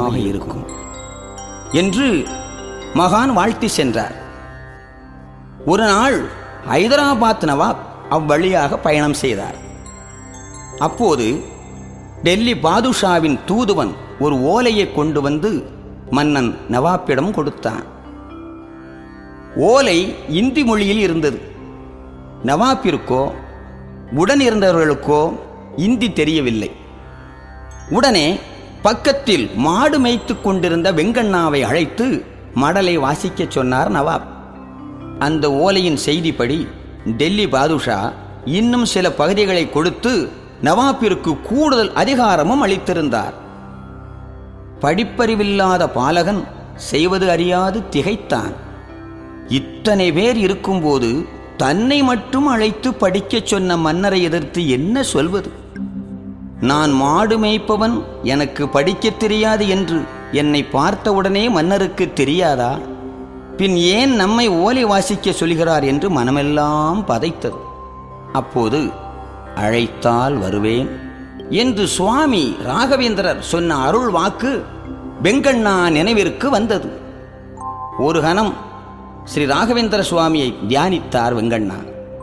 நிச்சயமாக இருக்கும் என்று மகான் வாழ்த்தி சென்றார் ஒரு நாள் ஹைதராபாத் நவாப் அவ்வழியாக பயணம் செய்தார் அப்போது டெல்லி பாதுஷாவின் தூதுவன் ஒரு ஓலையை கொண்டு வந்து மன்னன் நவாப்பிடம் கொடுத்தான் ஓலை இந்தி மொழியில் இருந்தது நவாப்பிற்கோ உடன் இருந்தவர்களுக்கோ இந்தி தெரியவில்லை உடனே பக்கத்தில் மாடு மேய்த்துக் கொண்டிருந்த வெங்கண்ணாவை அழைத்து மடலை வாசிக்கச் சொன்னார் நவாப் அந்த ஓலையின் செய்திப்படி டெல்லி பாதுஷா இன்னும் சில பகுதிகளை கொடுத்து நவாப்பிற்கு கூடுதல் அதிகாரமும் அளித்திருந்தார் படிப்பறிவில்லாத பாலகன் செய்வது அறியாது திகைத்தான் இத்தனை பேர் இருக்கும்போது தன்னை மட்டும் அழைத்து படிக்கச் சொன்ன மன்னரை எதிர்த்து என்ன சொல்வது நான் மாடு மேய்ப்பவன் எனக்கு படிக்கத் தெரியாது என்று என்னை பார்த்தவுடனே மன்னருக்கு தெரியாதா பின் ஏன் நம்மை ஓலை வாசிக்க சொல்கிறார் என்று மனமெல்லாம் பதைத்தது அப்போது அழைத்தால் வருவேன் என்று சுவாமி ராகவேந்திரர் சொன்ன அருள் வாக்கு வெங்கண்ணா நினைவிற்கு வந்தது ஒரு கணம் ஸ்ரீ ராகவேந்திர சுவாமியை தியானித்தார் வெங்கண்ணா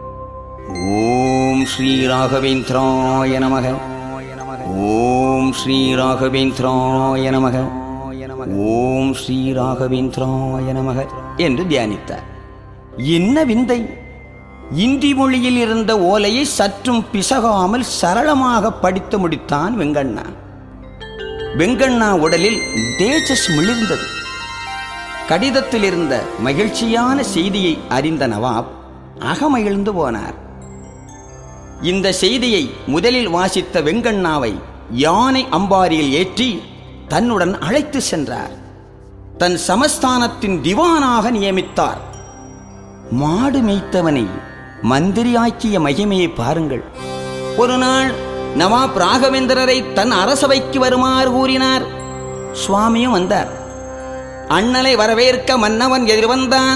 ஓம் ஸ்ரீ ராகவேந்திராய நமக ஓம் ஸ்ரீ ராகவேந்திராய நமக ஓம் ஸ்ரீ ராகவேந்திராய நமக என்று தியானித்தார் என்ன விந்தை இந்தி மொழியில் இருந்த ஓலையை சற்றும் பிசகாமல் சரளமாக படித்து முடித்தான் வெங்கண்ணா வெங்கண்ணா உடலில் தேஜஸ் மிளிர்ந்தது கடிதத்தில் இருந்த மகிழ்ச்சியான செய்தியை அறிந்த நவாப் அகமகிழ்ந்து போனார் இந்த செய்தியை முதலில் வாசித்த வெங்கண்ணாவை யானை அம்பாரியில் ஏற்றி தன்னுடன் அழைத்து சென்றார் தன் சமஸ்தானத்தின் திவானாக நியமித்தார் மாடு மேய்த்தவனை மந்திரியாக்கிய மகிமையை பாருங்கள் ஒரு நாள் நவாப் ராகவேந்திரரை தன் அரசவைக்கு வருமாறு கூறினார் சுவாமியும் வந்தார் அண்ணலை வரவேற்க மன்னவன் எதிர்வந்தான்